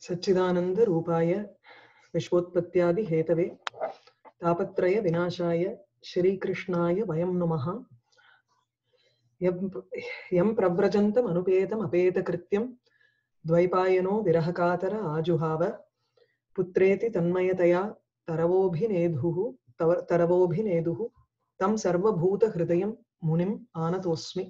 सच्चिदानन्दरूपाय विश्वोत्पत्त्यादिहेतवे तापत्रयविनाशाय श्रीकृष्णाय वयं नुमः यं यं प्रव्रजन्तमनुपेतमपेतकृत्यं द्वैपायनो विरहकातर आजुहाव पुत्रेति तन्मयतया तरवोऽभिनेदुः तव तरवोऽभिनेदुः तं सर्वभूतहृदयं मुनिम् आनतोऽस्मि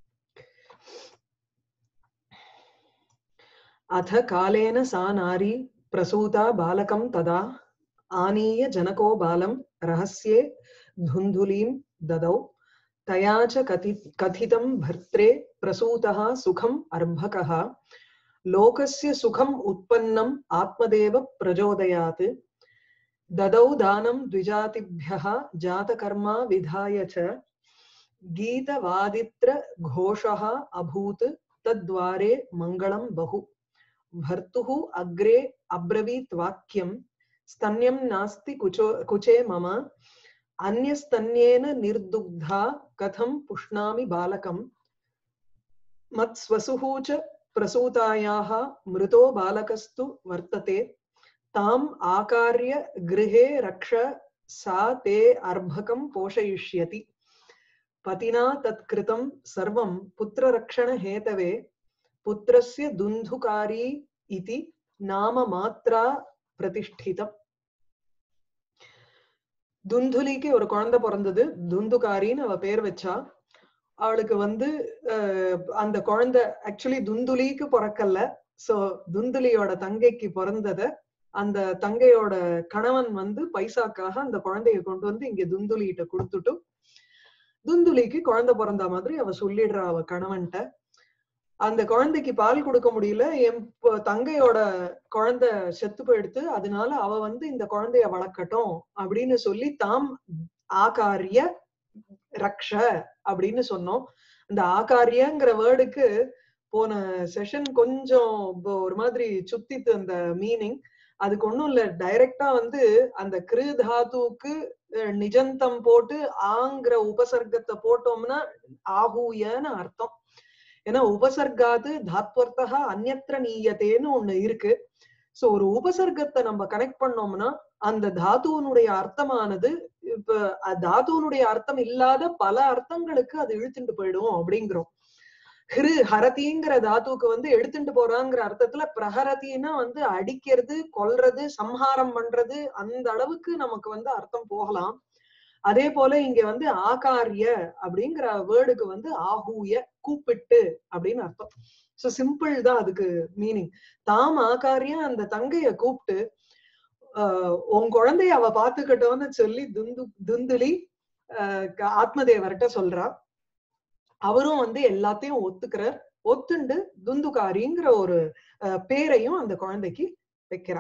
अथ कालेन सा नारी प्रसूता बालकं तदा आनीय जनको बालं रहस्ये धुन्धुलीं ददौ तया च कथि कथितं भर्त्रे प्रसूतः सुखम् अर्भकः लोकस्य सुखम् उत्पन्नम् आत्मदेव प्रचोदयात् ददौ दानं द्विजातिभ्यः जातकर्मा विधाय च गीतवादित्रघोषः अभूत् तद्वारे मङ्गलं बहु भर्तुः अग्रे अब्रवीत् वाक्यं स्तन्यं नास्ति कुचो कुचे मम अन्यस्तन्येन निर्दुग्धा कथं पुष्णामि बालकम् मत्स्वसुः च प्रसूतायाः मृतो बालकस्तु वर्तते ताम् आकार्य गृहे रक्ष सा ते अर्भकं पोषयिष्यति पतिना तत्कृतं सर्वं पुत्ररक्षणहेतवे पुत्रस्य दुन्धुकारी इति नाम मात्रा பிரதிஷ்டிதம் துந்துலிக்கு ஒரு குழந்தை பிறந்தது துந்துகாரின்னு அவ பேர் வச்சா அவளுக்கு வந்து அந்த குழந்தை ஆக்சுவலி துந்துலிக்கு பிறக்கல சோ துந்துலியோட தங்கைக்கு பிறந்தத அந்த தங்கையோட கணவன் வந்து பைசாக்காக அந்த குழந்தைய கொண்டு வந்து இங்க துந்துலிகிட்ட கொடுத்துட்டு துந்துலிக்கு குழந்தை பிறந்த மாதிரி அவ சொல்லிடுறா அவ கணவன்கிட்ட அந்த குழந்தைக்கு பால் கொடுக்க முடியல என் தங்கையோட குழந்தை செத்து போயிடுத்து அதனால அவ வந்து இந்த குழந்தைய வளர்க்கட்டும் அப்படின்னு சொல்லி தாம் ஆகாரிய ரக்ஷ அப்படின்னு சொன்னோம் அந்த ஆகாரியங்கிற வேர்டுக்கு போன செஷன் கொஞ்சம் ஒரு மாதிரி சுத்தித்து அந்த மீனிங் அதுக்கு ஒண்ணும் இல்ல டைரக்டா வந்து அந்த கிரு தாத்துவுக்கு நிஜந்தம் போட்டு ஆங்கிற உபசர்க்கத்தை போட்டோம்னா ஆகூயன்னு அர்த்தம் ஏன்னா உபசர்காது தாத்வர்த்தகா அந்நத்திர நீயத்தேன்னு ஒண்ணு இருக்கு சோ ஒரு உபசர்க்கத்தை நம்ம கனெக்ட் பண்ணோம்னா அந்த தாத்துவனுடைய அர்த்தமானது இப்ப தாத்துவனுடைய அர்த்தம் இல்லாத பல அர்த்தங்களுக்கு அது இழுத்துட்டு போயிடும் அப்படிங்கிறோம் ஹிரு ஹரதிங்கிற தாத்துவுக்கு வந்து எடுத்துட்டு போறாங்கிற அர்த்தத்துல பிரஹரதினா வந்து அடிக்கிறது கொல்றது சம்ஹாரம் பண்றது அந்த அளவுக்கு நமக்கு வந்து அர்த்தம் போகலாம் அதே போல இங்க வந்து ஆகாரிய அப்படிங்கிற வேர்டுக்கு வந்து ஆகூய கூப்பிட்டு அப்படின்னு அர்த்தம் சோ சிம்பிள் தான் அதுக்கு மீனிங் தாம் ஆகாரிய அந்த தங்கைய கூப்பிட்டு ஆஹ் உன் குழந்தைய அவ பாத்துக்கிட்டோன்னு சொல்லி துந்து துந்துலி ஆஹ் ஆத்மதேவர்கிட்ட சொல்றா அவரும் வந்து எல்லாத்தையும் ஒத்துக்கிறார் ஒத்துண்டு துந்துகாரிங்கிற ஒரு பேரையும் அந்த குழந்தைக்கு வைக்கிறா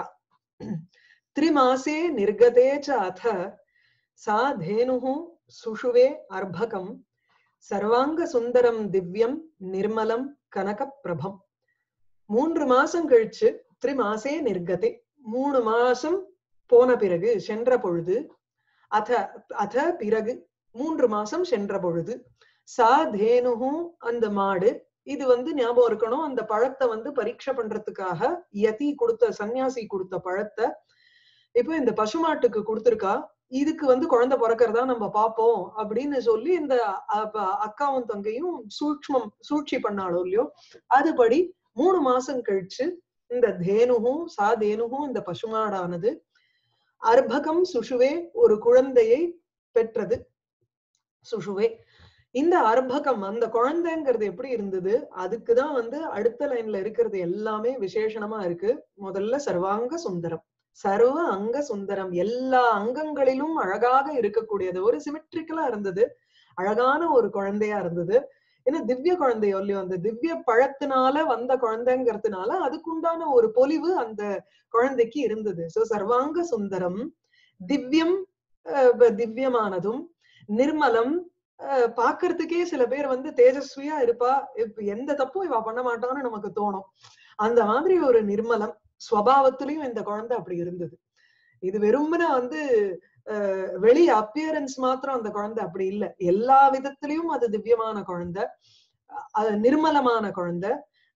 திரிமாசே நிர்கதே ச அத सा धेनुः सुषुवे अर्भकम् சர்வாங்க திவ்யம் நிர்மலம் கனகப்பிரபம் மூன்று மாசம் கழிச்சு திரிமாசே நிர்கதே மூணு மாசம் போன பிறகு சென்ற பொழுது அத அத பிறகு மூன்று மாசம் சென்ற பொழுது சா தேனுகும் அந்த மாடு இது வந்து ஞாபகம் இருக்கணும் அந்த பழத்தை வந்து பரீட்சை பண்றதுக்காக யதி கொடுத்த சன்னியாசி கொடுத்த பழத்தை இப்போ இந்த பசுமாட்டுக்கு கொடுத்திருக்கா இதுக்கு வந்து குழந்தை பிறக்கிறதா நம்ம பார்ப்போம் அப்படின்னு சொல்லி இந்த அக்காவும் தங்கையும் சூக்மம் சூழ்ச்சி பண்ணாலும் இல்லையோ அதுபடி மூணு மாசம் கழிச்சு இந்த தேனுகும் சா தேனுகும் இந்த பசுமாடானது அர்பகம் சுஷுவே ஒரு குழந்தையை பெற்றது சுஷுவே இந்த அர்பகம் அந்த குழந்தைங்கிறது எப்படி இருந்தது அதுக்குதான் வந்து அடுத்த லைன்ல இருக்கிறது எல்லாமே விசேஷணமா இருக்கு முதல்ல சர்வாங்க சுந்தரம் சர்வ அங்க சுந்தரம் எல்லா அங்கங்களிலும் அழகாக இருக்கக்கூடியது ஒரு சிமெட்ரிக்கலா இருந்தது அழகான ஒரு குழந்தையா இருந்தது ஏன்னா திவ்ய குழந்தையோ இல்லையோ அந்த திவ்ய பழத்தினால வந்த குழந்தைங்கிறதுனால அதுக்குண்டான ஒரு பொலிவு அந்த குழந்தைக்கு இருந்தது சோ சர்வாங்க சுந்தரம் திவ்யம் திவ்யமானதும் நிர்மலம் பாக்குறதுக்கே சில பேர் வந்து தேஜஸ்வியா இருப்பா எந்த தப்பும் இவ பண்ண மாட்டான்னு நமக்கு தோணும் அந்த மாதிரி ஒரு நிர்மலம் ஸ்வபாவத்திலையும் இந்த குழந்தை அப்படி இருந்தது இது வெறுமன வந்து வெளி அப்பியரன்ஸ் மாத்திரம் அந்த குழந்தை அப்படி இல்லை எல்லா விதத்திலையும் அது திவ்யமான குழந்தை நிர்மலமான குழந்தை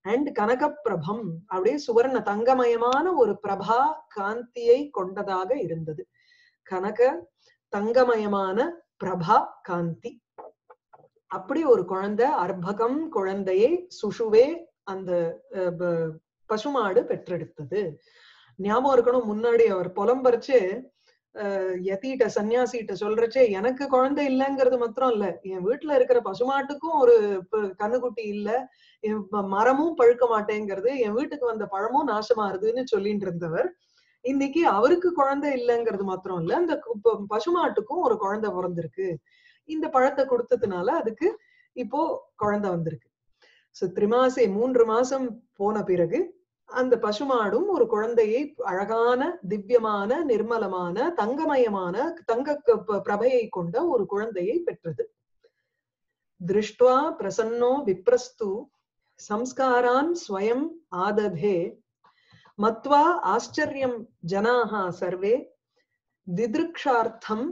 அண்ட் கனகப்பிரபம் அப்படியே சுவர்ண தங்கமயமான ஒரு பிரபா காந்தியை கொண்டதாக இருந்தது கனக தங்கமயமான பிரபா காந்தி அப்படி ஒரு குழந்தை அர்ப்பகம் குழந்தையை சுஷுவே அந்த அஹ், ப- பசுமாடு பெற்றெடுத்தது ஞாபகம் இருக்கணும் முன்னாடி அவர் புலம்பரிச்சு அஹ், யதிட்ட சன்னியாசிட்ட சொல்றச்சே எனக்கு குழந்தை இல்லைங்கிறது மாத்திரம் இல்ல என் வீட்டுல இருக்கிற பசுமாட்டுக்கும் ஒரு ப- கண்ணுக்குட்டி இல்ல என் ம- மரமும் பழுக்க மாட்டேங்கிறது என் வீட்டுக்கு வந்த பழமும் நாசமாறுதுன்னு சொல்லிட்டு இருந்தவர் இன்னைக்கு அவருக்கு குழந்தை இல்லைங்கிறது மாத்திரம் இல்ல அந்த கு- ப- பசுமாட்டுக்கும் ஒரு குழந்தை பிறந்திருக்கு இந்த பழத்தை கொடுத்ததுனால அதுக்கு இப்போ குழந்தை வந்திருக்கு சோ திரிமாசே மூன்று மாசம் போன பிறகு அந்த பசுமாடும் ஒரு குழந்தையை அழகான திவ்யமான நிர்மலமான தங்கமயமான தங்க க- ப- பிரபையை கொண்ட ஒரு குழந்தையை பெற்றது திருஷ்டுவா பிரசன்னோ விப்ரஸ்து சம்ஸ்காரான் ஸ்வயம் ஆததே மத்வா ஆச்சரியம் ஜனாக சர்வே திதிருக்ஷார்த்தம்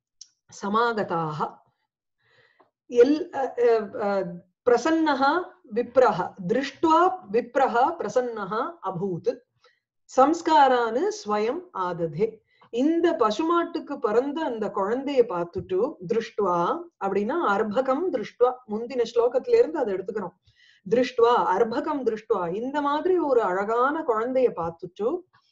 சமாகதாக எல் அ- அ- அ- பிரசன்னः விப்ரஹ திருஷ்டுவா விப்ரஹ பிரசன்னः அபூத் சம்ஸ்காரானு ஸ்வயம் ஆததே இந்த பசுமாட்டுக்கு பிறந்த அந்த குழந்தைய பார்த்துட்டு திருஷ்டுவா அப்படின்னா அர்ப்பகம் திருஷ்டுவா முந்தின ஸ்லோகத்துல இருந்து அதை எடுத்துக்கிறோம் திருஷ்டுவா அர்ப்பகம் திருஷ்டுவா இந்த மாதிரி ஒரு அழகான குழந்தைய பார்த்துட்டு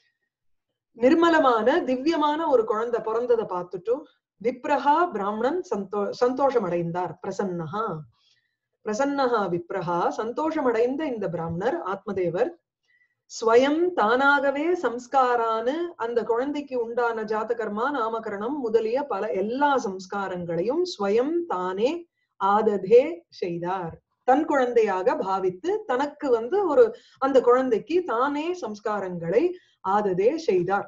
நிர்மலமான திவ்யமான ஒரு குழந்தை பிறந்ததை பார்த்துட்டு விப்ரஹா பிராமணன் சந்தோ சந்தோஷம் அடைந்தார் பிரசன்னஹா பிரசன்னஹா விப்ரஹா சந்தோஷமடைந்த இந்த பிராமணர் ஆத்மதேவர் ஸ்வயம் தானாகவே சம்ஸ்காரான அந்த குழந்தைக்கு உண்டான ஜாதகர்மா நாமகரணம் முதலிய பல எல்லா சம்ஸ்காரங்களையும் ஸ்வயம் தானே ஆததே செய்தார் தன் குழந்தையாக பாவித்து தனக்கு வந்து ஒரு அந்த குழந்தைக்கு தானே சம்ஸ்காரங்களை ஆததே செய்தார்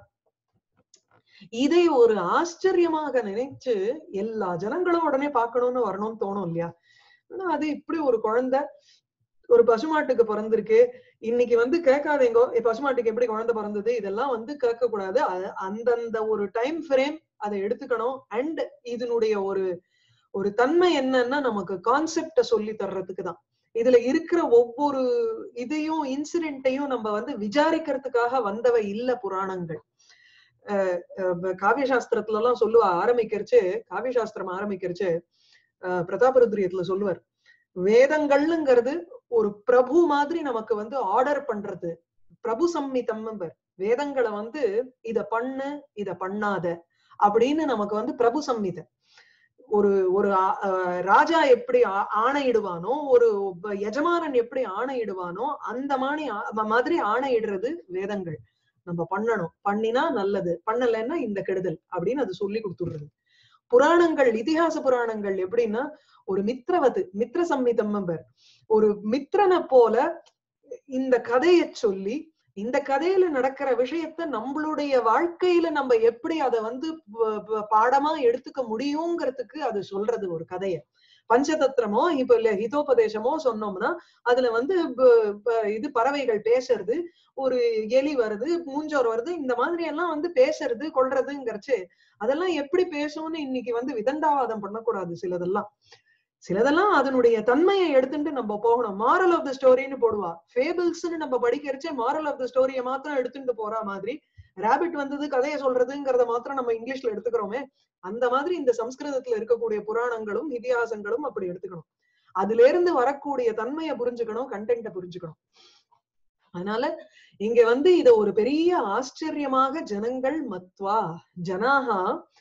இதை ஒரு ஆச்சரியமாக நினைச்சு எல்லா ஜனங்களும் உடனே பார்க்கணும்னு வரணும்னு தோணும் இல்லையா ஆனா அது இப்படி ஒரு குழந்தை ஒரு பசுமாட்டுக்கு பிறந்திருக்கு இன்னைக்கு வந்து கேட்காதீங்கோ "ஏ, பசுமாட்டுக்கு எப்படி குழந்தை பிறந்தது இதெல்லாம் வந்து கேட்க கூடாது அது- அந்தந்த ஒரு டைம் ஃப்ரேம் அதை எடுத்துக்கணும் அண்ட் இதனுடைய ஒரு ஒரு தன்மை என்னன்னா நமக்கு கான்செப்ட சொல்லி தர்றதுக்கு தான் இதுல இருக்கிற ஒவ்வொரு இதையும் இன்சிடென்ட்டையும் நம்ம வந்து விசாரிக்கிறதுக்காக வந்தவை இல்ல புராணங்கள் அஹ் அஹ் காவிய சாஸ்திரத்துல எல்லாம் சொல்லுவா ஆரம்பிக்கிறச்சு காவிய சாஸ்திரம் ஆரம்பிக்கிறச்சு அஹ் பிரதாபருத்ரியத்துல சொல்லுவார் வேதங்கள்ங்கிறது ஒரு பிரபு மாதிரி நமக்கு வந்து ஆர்டர் பண்றது பிரபு சம்மிதம் வேதங்களை வந்து இத பண்ணு இத பண்ணாத அப்படின்னு நமக்கு வந்து பிரபு சம்மித ஒரு ஒரு ஆ- அஹ் ராஜா எப்படி ஆ- ஆணையிடுவானோ ஒரு ப- எஜமானன் எப்படி ஆணையிடுவானோ அந்த மாதிரி ஆ- மாதிரி ஆணையிடுறது வேதங்கள் நம்ம பண்ணணும் பண்ணினா நல்லது பண்ணலைன்னா இந்த கெடுதல் அப்படின்னு அது சொல்லி கொடுத்துடுறது புராணங்கள் இதிகாச புராணங்கள் எப்படின்னா ஒரு மித்ரவத்து மித்ர சம்மிதம் membர். ஒரு மித்ரனை போல இந்த கதையை சொல்லி இந்த கதையில நடக்கிற விஷயத்த நம்மளுடைய வாழ்க்கையில நம்ம எப்படி அதை வந்து ப- ப- பாடமா எடுத்துக்க முடியுங்கிறதுக்கு அது சொல்றது ஒரு கதைய பஞ்சதத்திரமோ இப்ப இல்ல ஹிதோபதேசமோ சொன்னோம்னா அதுல வந்து ப- ப- இது பறவைகள் பேசுறது ஒரு எலி வருது மூஞ்சோர் வருது இந்த மாதிரி எல்லாம் வந்து பேசுறது கொள்றதுங்கிறச்சு அதெல்லாம் எப்படி பேசும்னு இன்னைக்கு வந்து விதண்டாவாதம் பண்ணக்கூடாது சிலதெல்லாம் சிலதெல்லாம் அதனுடைய தன்மையை எடுத்துட்டு நம்ம போகணும் மாரல் ஆஃப் த ஸ்டோரின்னு போடுவா ஃபேபிள்ஸ்னு நம்ம படிக்கிறச்சே மாரல் ஆஃப் த ஸ்டோரியை மாத்திரம் எடுத்துட்டு போற மாதிரி ராபிட் வந்தது கதையை சொல்றதுங்கிறத மாத்திரம் நம்ம இங்கிலீஷ்ல எடுத்துக்கிறோமே அந்த மாதிரி இந்த சம்ஸ்கிருதத்துல இருக்கக்கூடிய புராணங்களும் இதிகாசங்களும் அப்படி எடுத்துக்கணும் அதுல இருந்து வரக்கூடிய தன்மையை புரிஞ்சுக்கணும் கண்டென்ட்டை புரிஞ்சுக்கணும் அதனால இங்க வந்து இத ஒரு பெரிய ஆச்சரியமாக ஜனங்கள் மத்வா ஜனாகா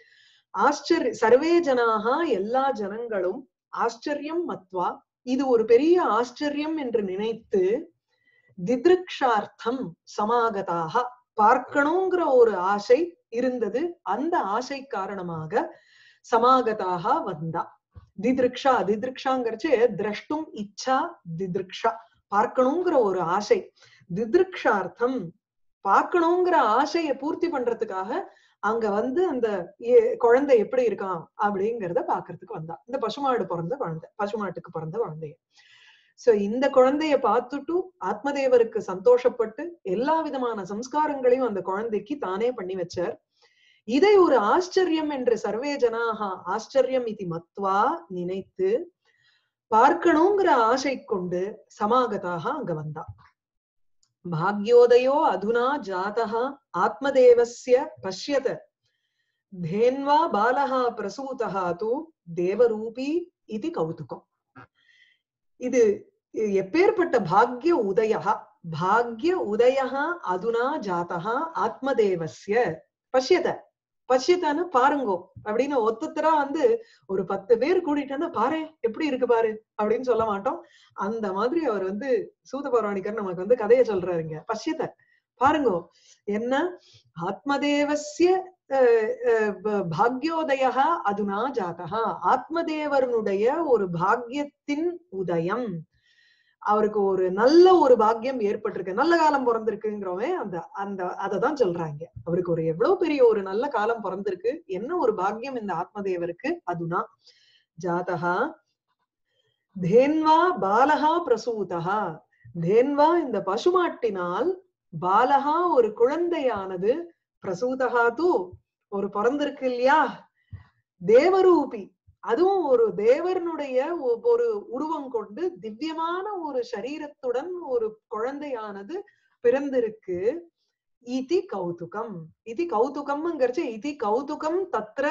ஆச்சரிய சர்வே ஜனாகா எல்லா ஜனங்களும் ஆச்சரியம் மத்வா இது ஒரு பெரிய ஆச்சரியம் என்று நினைத்து திதிருக்ஷார்த்தம் சமாகதாக பார்க்கணுங்கிற ஒரு ஆசை இருந்தது அந்த ஆசை காரணமாக சமாகதாக வந்தா திதிருக்ஷா திதிருக்ஷாங்கிறச்சு திரஷ்டும் இச்சா திதிருக்ஷா பார்க்கணுங்கிற ஒரு ஆசை திதிருக்ஷார்த்தம் பார்க்கணுங்கிற ஆசையை பூர்த்தி பண்றதுக்காக அங்க வந்து அந்த ஏ- குழந்தை எப்படி இருக்கான் அப்படிங்கறத பாக்குறதுக்கு வந்தா இந்த பசுமாடு பிறந்த குழந்தை பசுமாட்டுக்கு பிறந்த குழந்தைய சோ இந்த குழந்தைய பார்த்துட்டு ஆத்மதேவருக்கு சந்தோஷப்பட்டு எல்லா விதமான சம்ஸ்காரங்களையும் அந்த குழந்தைக்கு தானே பண்ணி வச்சார் இதை ஒரு ஆச்சரியம் என்று சர்வே ஜனாக ஆச்சரியம் இது மத்வா நினைத்து பார்க்கணுங்கிற ஆசை கொண்டு சமாகதாக அங்க வந்தா பாக்யோதயோ அதுனா ஜாதா ஆத்மதேவஸ்ய பஷ்யத தேன்வா பாலஹா பிரசூதா தூ தேவரூபி இது கௌதுகம் இது எப்பேற்பட்ட பாக்ய உதயா பாக்ய உதயா அதுனா ஜாதா ஆத்மதேவஸ்ய பஷ்யத பஷ்யத்தான பாருங்கோ அப்படின்னு ஒத்தத்தரா வந்து ஒரு பத்து பேர் கூட்டிட்டு பாரு எப்படி இருக்கு பாரு அப்படின்னு சொல்ல மாட்டோம் அந்த மாதிரி அவர் வந்து சூத பௌராணிகர் நமக்கு வந்து கதையை சொல்றாருங்க பஷ்யத்த பாருங்கோ என்ன ஆத்மதேவசிய பாக்யோதய அதுனா ஜாதா ஆத்மதேவரனுடைய ஒரு பாக்யத்தின் உதயம் அவருக்கு ஒரு நல்ல ஒரு பாக்கியம் ஏற்பட்டிருக்கு நல்ல காலம் பிறந்திருக்குங்கிறவன் அந்த அந்த அததான் சொல்றாங்க அவருக்கு ஒரு எவ்வளவு பெரிய ஒரு நல்ல காலம் பிறந்திருக்கு என்ன ஒரு பாக்கியம் இந்த ஆத்மதேவருக்கு அதுனா ஜாதகா தேன்வா பாலகா பிரசூதா தேன்வா இந்த பசுமாட்டினால் பாலகா ஒரு குழந்தையானது பிரசூதகா தூ ஒரு பிறந்திருக்கு இல்லையா தேவரூபி அதுவும் ஒரு தேவரனுடைய ஒரு உருவம் கொண்டு திவ்யமான ஒரு சரீரத்துடன் ஒரு குழந்தையானது பிறந்திருக்கு இதி கௌதுகம் இது கௌதுகம்ங்கிறச்சு இது கௌதுகம் தத்ர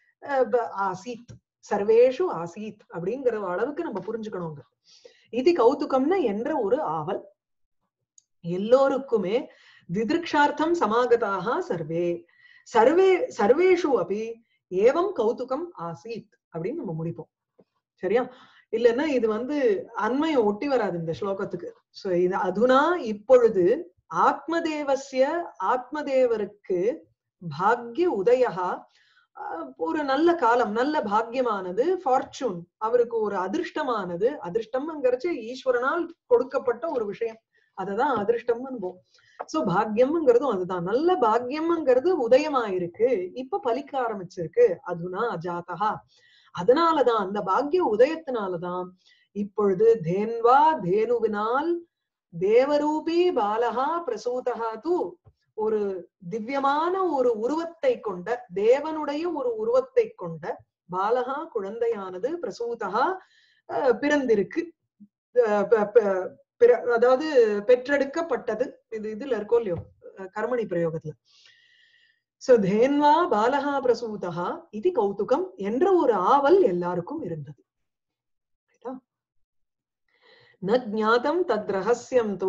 ஆசீத் சர்வேஷு ஆசீத் அப்படிங்கிற அளவுக்கு நம்ம புரிஞ்சுக்கணுங்க இது கௌதுகம்னா என்ற ஒரு ஆவல் எல்லோருக்குமே திதிருக்ஷார்த்தம் சமாகதாக சர்வே சர்வே சர்வேஷு அபி ஏவம் கௌதுகம் ஆசீத் அப்படின்னு நம்ம முடிப்போம் சரியா இல்லைன்னா இது வந்து அண்மையம் ஒட்டி வராது இந்த ஸ்லோகத்துக்கு சோ இது அதுனா இப்பொழுது ஆத்மதேவசிய ஆத்மதேவருக்கு பாக்ய உதயா ஒரு நல்ல காலம் நல்ல பாக்கியமானது ஃபார்ச்சூன் அவருக்கு ஒரு அதிர்ஷ்டமானது அதிர்ஷ்டம்ங்கிறச்சு ஈஸ்வரனால் கொடுக்கப்பட்ட ஒரு விஷயம் அததான் அதிர்ஷ்டம்னு சோ பாக்கியம்ங்கிறதும் அதுதான் நல்ல பாக்கியம்ங்கிறது உதயமாயிருக்கு இப்ப பலிக்க ஆரம்பிச்சிருக்கு அதுனா ஜாதகா அதனாலதான் அந்த பாக்கிய உதயத்தினாலதான் இப்பொழுது தேன்வா தேனுவினால் தேவரூபி பாலகா பிரசூதகா தூ ஒரு திவ்யமான ஒரு உருவத்தை கொண்ட தேவனுடைய ஒரு உருவத்தை கொண்ட பாலகா குழந்தையானது பிரசூதகா பிறந்திருக்கு அதாவது பெற்றெடுக்கப்பட்டது இது இதுல இருக்கோ இல்லையோ கர்மணி பிரயோகத்துல சோ தேன்வா பாலகா பிரசூதா இது கௌதுகம் என்ற ஒரு ஆவல் எல்லாருக்கும் இருந்தது ந ஜாதம் தத் ரகசியம் தூ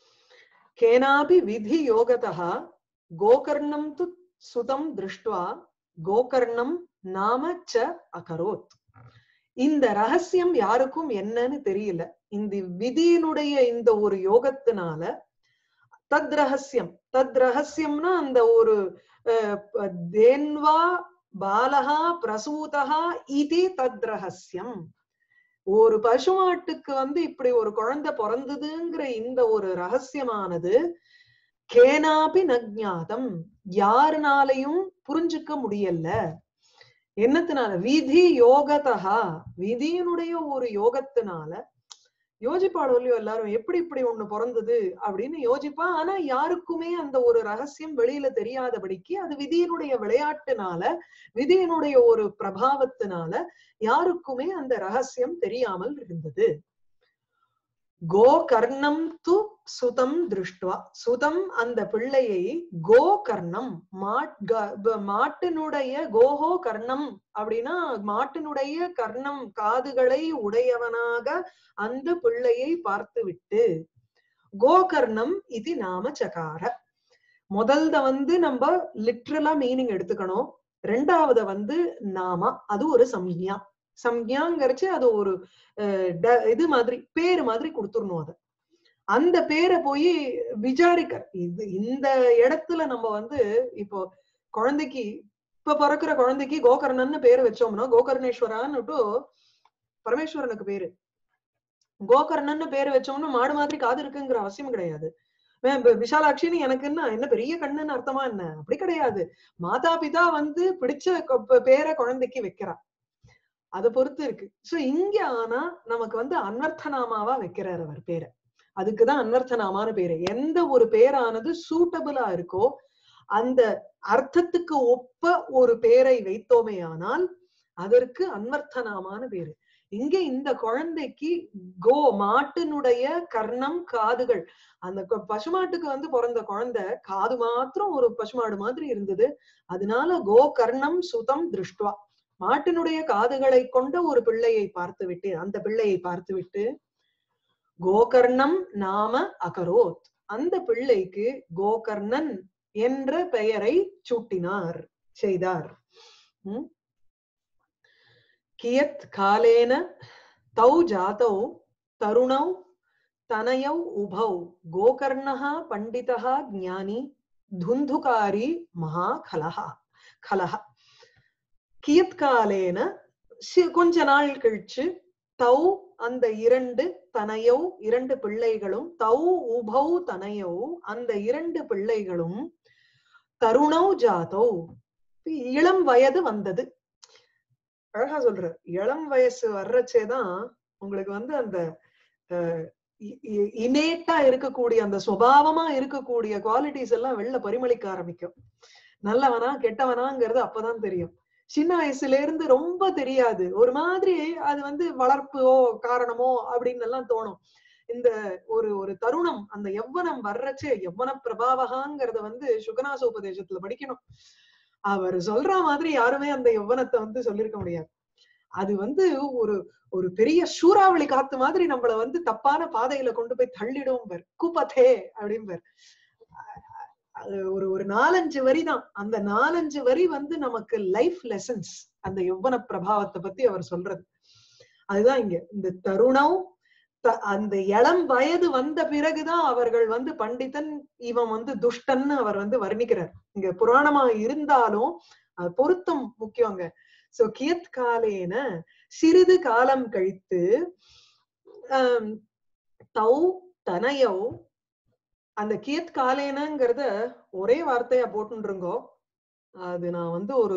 கேனாபி விதி யோகதா கோகர்ணம் து சுதம் திருஷ்டுவா கோகர்ணம் நாம ச அகரோத் இந்த ரகசியம் யாருக்கும் என்னன்னு தெரியல இந்த விதியினுடைய இந்த ஒரு யோகத்தினால தத் ரகசியம் தத் ரகசியம்னா அந்த ஒரு தேன்வா பாலகா பிரசூதா இது தத் ரகசியம் ஒரு பசுமாட்டுக்கு வந்து இப்படி ஒரு குழந்தை பிறந்ததுங்கிற இந்த ஒரு ரகசியமானது கேனாபி நஜாதம் யாருனாலையும் புரிஞ்சுக்க முடியல என்னத்தினால விதி யோகதா விதியினுடைய ஒரு யோகத்தினால யோசிப்பாளோ இல்லையோ எல்லாரும் எப்படி இப்படி ஒண்ணு பிறந்தது அப்படின்னு யோசிப்பா ஆனா யாருக்குமே அந்த ஒரு ரகசியம் வெளியில தெரியாதபடிக்கு அது விதியினுடைய விளையாட்டுனால விதியினுடைய ஒரு பிரபாவத்தினால யாருக்குமே அந்த ரகசியம் தெரியாமல் இருந்தது கோ கர்ணம் து சுதம் திருஷ்டுவா சுதம் அந்த பிள்ளையை கோ கர்ணம் மாட்டினுடைய கோஹோ கர்ணம் அப்படின்னா மாட்டினுடைய கர்ணம் காதுகளை உடையவனாக அந்த பிள்ளையை பார்த்து விட்டு கோகர்ணம் இது நாம சகார முதல்த வந்து நம்ம லிட்ரலா மீனிங் எடுத்துக்கணும் ரெண்டாவத வந்து நாம அது ஒரு சம்யா சம்யாங்கிறச்சு அது ஒரு இது மாதிரி பேரு மாதிரி கொடுத்துடணும் அத அந்த பேரை போய் விசாரிக்க இது இந்த இடத்துல நம்ம வந்து இப்போ குழந்தைக்கு இப்ப பிறக்கிற குழந்தைக்கு கோகர்ணன்னு பேரு வச்சோம்னா கோகர்ணேஸ்வரான்னுட்டு பரமேஸ்வரனுக்கு பேரு கோகர்ணன்னு பேரு வச்சோம்னா மாடு மாதிரி காது இருக்குங்கிற அவசியம் கிடையாது விஷாலாட்சின்னு எனக்கு என்ன என்ன பெரிய கண்ணுன்னு அர்த்தமா என்ன அப்படி கிடையாது மாதா பிதா வந்து பிடிச்ச பேரை குழந்தைக்கு வைக்கிறா அதை பொறுத்து இருக்கு சோ இங்க ஆனா நமக்கு வந்து அன்வர்த்தநாமாவா வைக்கிறார் அவர் பேரை அதுக்குதான் அன்வர்த்தநாமான்னு பேரு எந்த ஒரு பேரானது சூட்டபிளா இருக்கோ அந்த அர்த்தத்துக்கு ஒப்ப ஒரு பேரை வைத்தோமே ஆனால் அதற்கு அன்வர்த்தநாமான பேரு இங்க இந்த குழந்தைக்கு கோ மாட்டினுடைய கர்ணம் காதுகள் அந்த கொ- பசுமாட்டுக்கு வந்து பிறந்த குழந்தை காது மாத்திரம் ஒரு பசுமாடு மாதிரி இருந்தது அதனால கோ கர்ணம் சுதம் திருஷ்டுவா மாட்டினுடைய காதுகளை கொண்ட ஒரு பிள்ளையை பார்த்து விட்டு அந்த பிள்ளையை பார்த்து விட்டு கோகர்ணம் நாம அகரோத் அந்த பிள்ளைக்கு கோகர்ணன் என்ற பெயரை சூட்டினார் செய்தார் ம்? கியத் காலேன தௌ ஜாதௌ தருணௌ தனயௌ உபௌ கோகர்ணः பண்டிதः ஞானி துந்துகாரி மகா கலஹா கலஹ கியத் காலேன சி- கொஞ்ச நாள் கழிச்சு தௌ அந்த இரண்டு தனையோ இரண்டு பிள்ளைகளும் தௌ உபௌ தனையோ அந்த இரண்டு பிள்ளைகளும் தருணௌ ஜாதௌ இளம் வயது வந்தது அழகா சொல்ற இளம் வயசு வர்றச்சேதான் உங்களுக்கு வந்து அந்த இனேட்டா இருக்கக்கூடிய அந்த சுபாவமா இருக்கக்கூடிய குவாலிட்டிஸ் எல்லாம் வெளில பரிமளிக்க ஆரம்பிக்கும் நல்லவனா கெட்டவனாங்கிறது அப்பதான் தெரியும் சின்ன வயசுல இருந்து ரொம்ப தெரியாது ஒரு மாதிரி அது வந்து வளர்ப்போ காரணமோ அப்படின்னு எல்லாம் தோணும் இந்த ஒரு ஒரு தருணம் அந்த எவ்வனம் வர்றச்சே எவ்வன பிரபாவகாங்கிறத வந்து சுகநாச உபதேசத்துல படிக்கணும் அவர் சொல்ற மாதிரி யாருமே அந்த எவ்வனத்தை வந்து சொல்லிருக்க முடியாது அது வந்து ஒரு ஒரு பெரிய சூறாவளி காத்து மாதிரி நம்மள வந்து தப்பான பாதையில கொண்டு போய் தள்ளிடும் பர் குபதே அப்படிம்பர் அது ஒரு ஒரு நாலஞ்சு வரி தான் அந்த நாலஞ்சு வரி வந்து நமக்கு லைஃப் லெசன்ஸ் அந்த யௌவன பிரபாவத்தை பத்தி அவர் சொல்றது அதுதான் இங்க இந்த தருணம் த- அந்த இளம் வயது வந்த பிறகுதான் அவர்கள் வந்து பண்டிதன் இவன் வந்து துஷ்டன்னு அவர் வந்து வர்ணிக்கிறார் இங்க புராணமா இருந்தாலும் அது பொருத்தம் முக்கியங்க சோ கியத் காலேன சிறிது காலம் கழித்து ஆம், தௌ தனயோ அந்த கியத் காலேனங்கிறத ஒரே வார்த்தையா போட்டுருங்கோ அது நான் வந்து ஒரு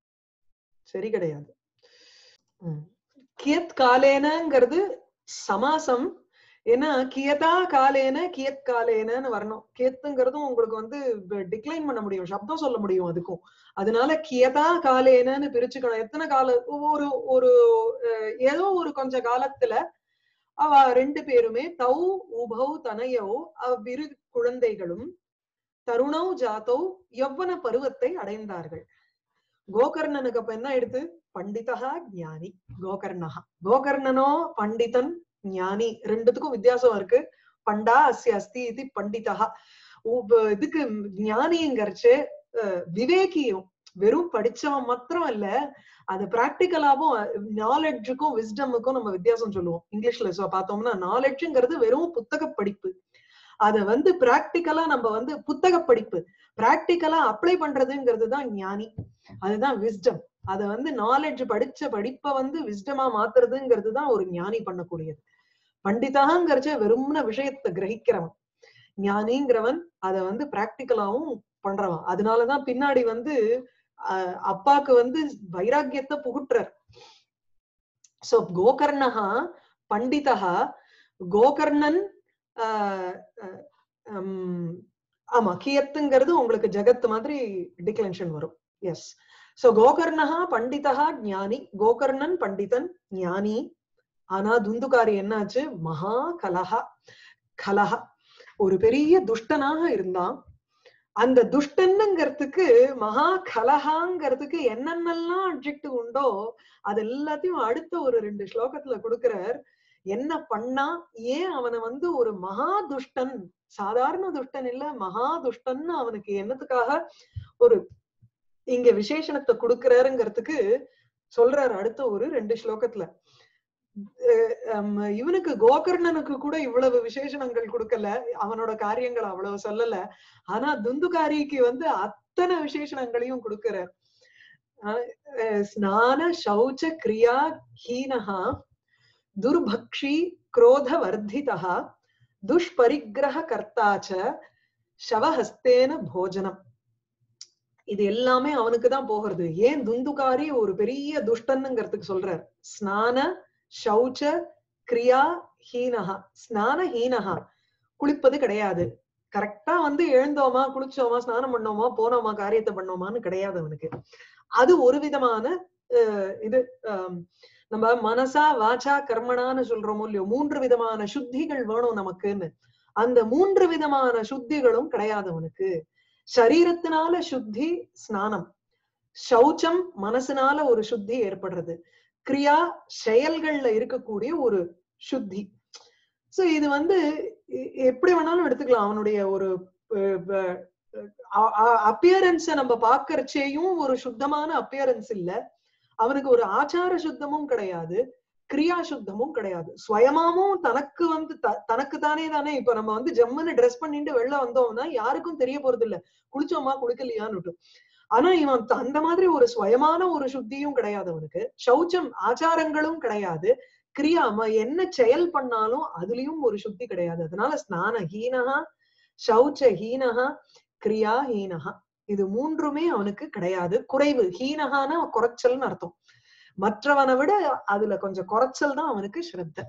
சரி கிடையாது ம். கியத் காலேனங்கிறது சமாசம் ஏன்னா கியதா காலேன கியத் காலேனன்னு வரணும் கியத்துங்கிறதும் உங்களுக்கு வந்து டிக்ளைன் பண்ண முடியும் சப்தம் சொல்ல முடியும் அதுக்கும் அதனால கியதா காலேனன்னு பிரிச்சுக்கணும் எத்தனை கால ஒரு ஒரு அஹ், ஏதோ ஒரு கொஞ்ச காலத்துல அவ ரெண்டு பேருமே தௌ உபௌ தனையோ அவ்விரு குழந்தைகளும் தருணௌ ஜாத்தௌ யவ்வன பருவத்தை அடைந்தார்கள் கோகர்ணனுக்கு அப்ப என்ன எடுத்து பண்டிதா ஞானி கோகர்ணஹா கோகர்ணனோ பண்டிதன் ஞானி ரெண்டுத்துக்கும் வித்தியாசம் இருக்கு பண்டா அஸ்ய அஸ்தி இது பண்டிதா உப- இதுக்கு ஞானிங்கிறச்சு விவேகியும் வெறும் படிச்சவன் மாத்திரம் இல்ல அது பிராக்டிக்கலாவும் நாலெட்ஜுக்கும் விஸ்டமுக்கும் நம்ம வித்தியாசம் சொல்லுவோம் இங்கிலீஷ்ல சொ- பார்த்தோம்னா நாலெட்ஜுங்கிறது வெறும் புத்தக படிப்பு அத வந்து பிராக்டிக்கலா நம்ம வந்து புத்தக படிப்பு பிராக்டிக்கலா அப்ளை பண்றதுங்கிறது தான் ஞானி அதுதான் விஸ்டம் அத வந்து நாலெட்ஜ் படிச்ச படிப்பை வந்து விஸ்டமா மாத்துறதுங்கிறது தான் ஒரு ஞானி பண்ணக்கூடியது பண்டிதாங்கிறச்ச வெறும்ன விஷயத்தை கிரகிக்கிறவன் ஞானிங்கிறவன் அத வந்து பிராக்டிக்கலாவும் பண்றவன் அதனாலதான் பின்னாடி வந்து அஹ், அப்பாக்கு வந்து வைராக்கியத்தை புகுட்டுறார் சோ கோகர்ணஹா பண்டிதா கோகர்ணன் ஆஹ் அஹ் ஹம் ஆமா கியத்துங்கிறது உங்களுக்கு ஜெகத் மாதிரி டிக்ளென்ஷன் வரும் எஸ் சோ கோகர்ணஹா பண்டிதா ஞானி கோகர்ணன் பண்டிதன் ஞானி ஆனா துந்துகாரி என்னாச்சு மகா கலஹா கலஹா ஒரு பெரிய துஷ்டனாக இருந்தான் அந்த துஷ்டன்னுங்கிறதுக்கு மகா கலஹாங்கிறதுக்கு என்னென்னலாம் அப்ஜெக்டிவ் உண்டோ அது எல்லாத்தையும் அடுத்த ஒரு ரெண்டு ஸ்லோகத்துல கொடுக்கிறார் என்ன பண்ணா ஏன் அவனை வந்து ஒரு மகா துஷ்டன் சாதாரண துஷ்டன் இல்ல மகா துஷ்டன்னு அவனுக்கு என்னத்துக்காக ஒரு இங்க விசேஷணத்தை கொடுக்கிறாருங்கிறதுக்கு சொல்றாரு அடுத்த ஒரு ரெண்டு ஸ்லோகத்துல அஹ் ஹம் இவனுக்கு கோகர்ணனுக்கு கூட இவ்வளவு விசேஷணங்கள் கொடுக்கல அவனோட காரியங்கள் அவ்வளவு சொல்லல ஆனா துந்துகாரிக்கு வந்து அத்தனை விசேஷணங்களையும் கொடுக்கிறார் அஹ் அஹ் ஸ்நான சௌச்ச கிரியா ஹீனஹா துர்பக்ஷி குரோத வர்திதா துஷ்பரிகிரக கர்த்தாச்ச சவஹஸ்தேன போஜனம் இது எல்லாமே அவனுக்கு தான் போகிறது ஏன் துந்துகாரி ஒரு பெரிய துஷ்டன்னுங்கிறதுக்கு சொல்றார் ஸ்நான சௌச்ச கிரியா ஹீனஹா ஸ்நான ஹீனஹா குளிப்பது கிடையாது கரெக்டா வந்து எழுந்தோமா குளிச்சோமா ஸ்நானம் பண்ணோமா போனோமா காரியத்தை பண்ணோமான்னு கிடையாது அவனுக்கு அது ஒரு விதமான அஹ், இது ஆம், நம்ம மனசா வாச்சா கர்மனான்னு சொல்றோமோ இல்லையோ மூன்று விதமான சுத்திகள் வேணும் நமக்குன்னு அந்த மூன்று விதமான சுத்திகளும் கிடையாது அவனுக்கு சரீரத்தினால சுத்தி ஸ்நானம் சௌச்சம் மனசுனால ஒரு சுத்தி ஏற்படுறது கிரியா செயல்கள்ல இருக்கக்கூடிய ஒரு சுத்தி சோ இது வந்து எ- எப்படி வேணாலும் எடுத்துக்கலாம் அவனுடைய ஒரு அப்பியரன்ஸ நம்ம பாக்கறச்சேயும் ஒரு சுத்தமான அப்பியரன்ஸ் இல்ல அவனுக்கு ஒரு ஆச்சார சுத்தமும் கிடையாது கிரியா சுத்தமும் கிடையாது சுயமாவும் தனக்கு வந்து த- தனக்கு தானே தானே இப்ப நம்ம வந்து ஜம்முன்னு ட்ரெஸ் பண்ணிட்டு வெளில வந்தோம்னா யாருக்கும் தெரிய போறது இல்ல குளிச்சோமா குளிக்கலையான்னு ஆனா இவன் த- அந்த மாதிரி ஒரு சுயமான ஒரு சுத்தியும் கிடையாது அவனுக்கு சௌச்சம் ஆச்சாரங்களும் கிடையாது கிரியா அவன் என்ன செயல் பண்ணாலும் அதுலயும் ஒரு சுத்தி கிடையாது அதனால ஸ்நான ஹீனஹா சௌச்ச ஹீனஹா கிரியா ஹீனஹா இது மூன்றுமே அவனுக்கு கிடையாது குறைவு ஹீனஹான குறைச்சல்னு அர்த்தம் மற்றவனை விட அதுல கொஞ்சம் குறைச்சல் தான் அவனுக்கு ஸ்ரத்த